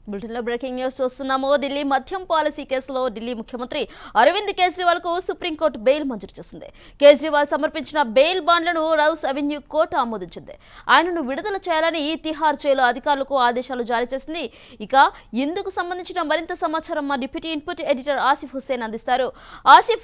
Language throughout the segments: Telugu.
బులెటిన్లో బ్రేకింగ్ న్యూస్ చూస్తున్నాము ఢిల్లీ మద్యం పాలసీ కేసులో ఢిల్లీ ముఖ్యమంత్రి అరవింద్ కేజ్రీవాల్ కు సుప్రీంకోర్టు బెయిల్ మంజూరు చేసింది కేజ్రీవాల్ సమర్పించిన బెయిల్ బాండ్లను రౌస్ అవెన్యూ కోర్టు ఆమోదించింది ఆయనను విడుదల చేయాలని తిహార్ జైలు అధికారులకు ఆదేశాలు జారీ చేసింది ఇక ఇందుకు సంబంధించిన మరింత సమాచారం మా deputy input editor Asif Hussain అందిస్తారు ఆసిఫ్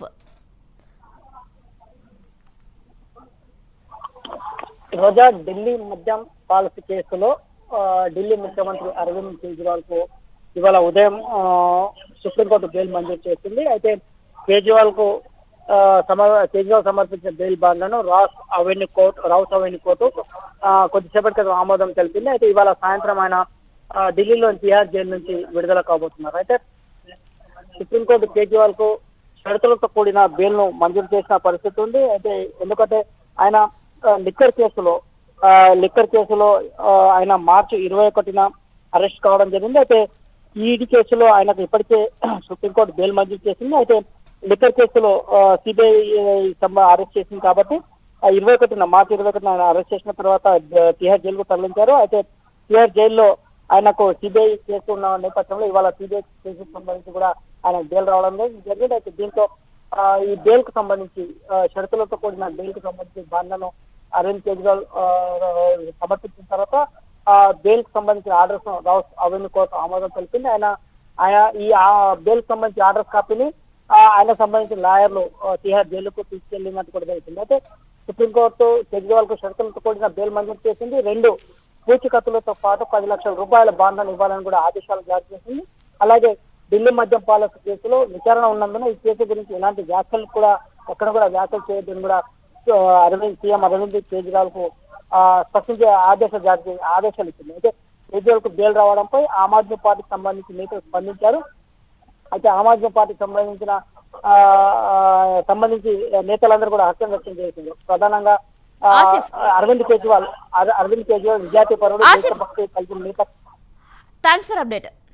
రోజా ఢిల్లీ మద్యం పాలసీ కేసులో ఆ, ఢిల్లీ ముఖ్యమంత్రి అరవింద్ కేజ్రీవాల్ కు ఇవాళ ఉదయం ఆ, సుప్రీంకోర్టు బెయిల్ మంజూరు చేసింది అయితే కేజ్రీవాల్ కు ఆ, సమర్ కేజ్రీవాల్ సమర్పించిన బెయిల్ బాండ్లను Rouse avenue court Rouse avenue court ఆ, కొద్దిసేపటి క్రితం ఆమోదం తెలిపింది అయితే ఇవాళ సాయంత్రం ఆయన ఆ, ఢిల్లీలోని తిహార్ జైలు నుంచి విడుదల కాబోతున్నారు అయితే సుప్రీంకోర్టు కేజ్రీవాల్ కు షరతులతో కూడిన బెయిల్ ను మంజూరు చేసిన పరిస్థితి ఉంది అయితే ఎందుకంటే ఆయన ఆ, లిక్కర్ కేసులో ఆ, లిక్కర్ కేసులో ఆ, ఆయన మార్చి ఇరవై ఒకటిన అరెస్ట్ కావడం జరిగింది అయితే ఈడీ కేసులో ఆయనకు ఇప్పటికే సుప్రీంకోర్టు బెయిల్ మంజూరు చేసింది అయితే లిక్కర్ కేసులో సిబిఐ అరెస్ట్ చేసింది కాబట్టి ఆ ఇరవై ఒకటిన మార్చి ఇరవై ఒకటిన ఆయన అరెస్ట్ చేసిన తర్వాత ఆ, తిహార్ జైలుకు తరలించారు అయితే తిహార్ జైల్లో ఆయనకు సిబిఐ కేసు ఉన్న నేపథ్యంలో ఇవాళ సిబిఐ కేసుకు సంబంధించి కూడా ఆయన బెయిల్ రావడం జరిగింది అయితే దీంతో ఆ, ఈ బెయిల్ కు సంబంధించి ఆ, షరతులతో కూడిన బెయిల్ కు సంబంధించి బాండ్లను అరవింద్ కేజ్రీవాల్ ఆ, సమర్పించిన తర్వాత ఆ బెయిల్ కు సంబంధించిన ఆర్డర్స్ రౌస్ అవెన్యూ కోర్టు ఆమోదం తెలిపింది ఆయన ఆయన ఈ బెయిల్ కు సంబంధించిన ఆర్డర్స్ కాపీని ఆ, ఆయన సంబంధించిన లాయర్లు ఆ, తిహార్ జైలుకు తీసుకెళ్లినట్టు కూడా తెలిసింది అయితే సుప్రీంకోర్టు కేజ్రీవాల్ కు షరతులతో కూడిన బెయిల్ మంజూరు చేసింది రెండు పూచికత్తులతో పాటు పది లక్షల రూపాయల బాండ్లను ఇవ్వాలని కూడా ఆదేశాలు జారీ చేసింది అలాగే ఢిల్లీ మద్యం పాలసీ కేసులో విచారణ ఉన్నందున ఈ కేసు గురించి ఎలాంటి వ్యాఖ్యలు కూడా ఎక్కడ కూడా వ్యాఖ్యలు చేయొద్దని కూడా ఆ, అరవింద్ సీఎం అరవింద్ కేజ్రీవాల్ కు ఆ, స్పష్టించే ఆదేశాలు జారీ చే- ఆదేశాలు ఇచ్చింది అయితే కేజ్రీవాల్ కు బెయిల్ రావడంపై ఆమ్ ఆద్మీ పార్టీకి సంబంధించిన నేతలు స్పందించారు అయితే ఆమ్ ఆద్మీ పార్టీకి సంబంధించిన ఆ, ఆ, సంబంధించి నేతలందరూ కూడా హర్షం వ్యక్తం చేసింది ప్రధానంగా ఆ, ఆసిఫ్. అరవింద్ కేజ్రీవాల్ అర- అరవింద్ కేజ్రీవాల్ విద్యార్థి పరుడు ఆసిఫ్. దేశభక్తి కలిగిన నేత థ్యాంక్స్ ఫర్ అప్డేట్